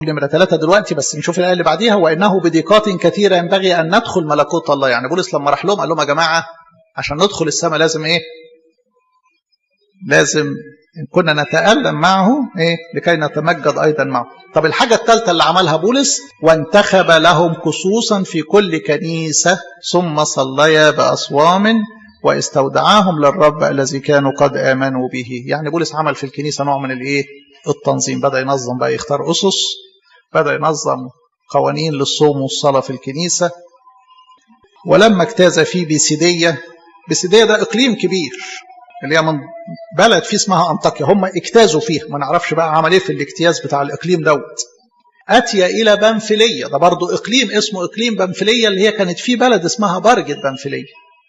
نمرة ثلاثة دلوقتي بس نشوف الآية اللي بعديها وإنه بضيقات كثيرة ينبغي أن ندخل ملكوت الله يعني بولس لما راح لهم قال لهم يا جماعة عشان ندخل السماء لازم إيه؟ لازم إن كنا نتألم معه إيه؟ لكي نتمجد أيضا معه. طب الحاجة الثالثة اللي عملها بولس وانتخب لهم خصوصا في كل كنيسة ثم صليا بأصوام واستودعاهم للرب الذي كانوا قد آمنوا به. يعني بولس عمل في الكنيسة نوع من الإيه؟ التنظيم بدأ ينظم بقى يختار أسس بدأ ينظم قوانين للصوم والصلاة في الكنيسة ولما اجتاز في بيسيدية بيسيدية ده إقليم كبير اللي هي من بلد فيه اسمها أنطاكيا هم اجتازوا فيها ما نعرفش بقى عمل ايه في الاجتياز بتاع الإقليم دوت أتي إلى بنفلية ده برضو إقليم اسمه إقليم بنفلية اللي هي كانت في بلد اسمها برجة بنفلية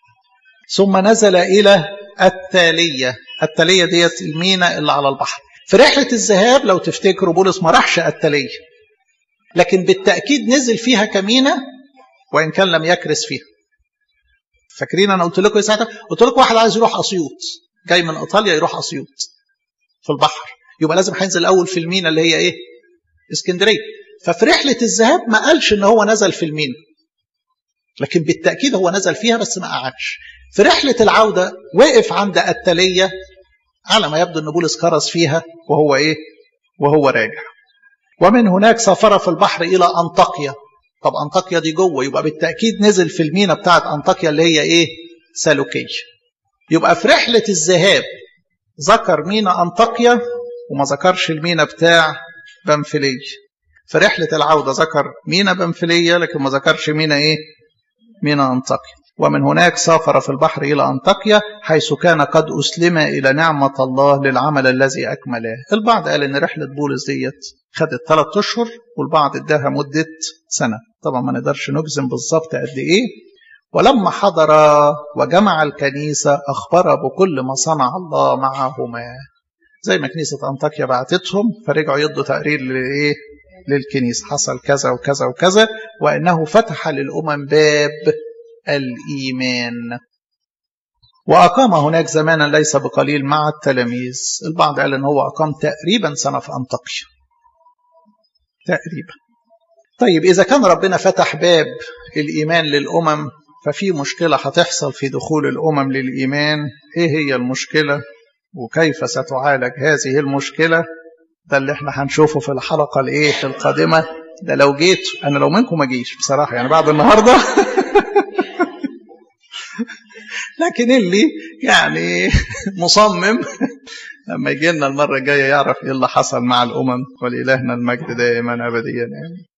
ثم نزل إلى التالية التالية ديت المينا اللي على البحر في رحلة الذهاب لو تفتكروا بولس ما راحش التالية لكن بالتأكيد نزل فيها كمينة وإن كان لم يكرس فيها فاكرين أنا قلت لكم ساعتها قلت لكم واحد عايز يروح أسيوط جاي من إيطاليا يروح أسيوط في البحر يبقى لازم هينزل الأول في المينا اللي هي إيه اسكندرية ففي رحلة الذهاب ما قالش إن هو نزل في المينا لكن بالتأكيد هو نزل فيها بس ما قعدش في رحلة العودة وقف عند التالية على ما يبدو أن بولس كرس فيها وهو إيه وهو راجع ومن هناك سافر في البحر إلى أنطاكيا طب أنطاكيا دي جوه يبقى بالتأكيد نزل في المينا بتاعت أنطاكيا اللي هي إيه سالوكية يبقى في رحلة الذهاب ذكر مينا أنطاكيا وما ذكرش المينا بتاع بنفلية في رحلة العودة ذكر مينا بنفلية لكن ما ذكرش مينا إيه مينا أنطاكيا ومن هناك سافر في البحر إلى أنطاكيا حيث كان قد أسلم إلى نعمة الله للعمل الذي أكمله البعض قال إن رحلة بولس ديت خدت ثلاث أشهر والبعض اداها مدة سنة طبعا ما نقدرش نجزم بالظبط قد إيه ولما حضر وجمع الكنيسة أخبر بكل ما صنع الله معهما زي ما كنيسة أنطاكيا بعتتهم فرجعوا يدوا تقرير لإيه للكنيسة حصل كذا وكذا وكذا وأنه فتح للأمم باب الإيمان وأقام هناك زمانا ليس بقليل مع التلاميذ البعض قال أنه هو أقام تقريبا سنة في أنطاكيا تقريبا طيب إذا كان ربنا فتح باب الإيمان للأمم ففي مشكلة هتحصل في دخول الأمم للإيمان إيه هي المشكلة وكيف ستعالج هذه المشكلة ده اللي احنا هنشوفه في الحلقة الإيه القادمة ده لو جيت أنا لو منكم ما جيش بصراحة يعني بعد النهاردة لكن اللي يعني مصمم لما يجي لنا المرة الجاية يعرف ايه اللي حصل مع الأمم ولإلهنا المجد دائما أبديا يعني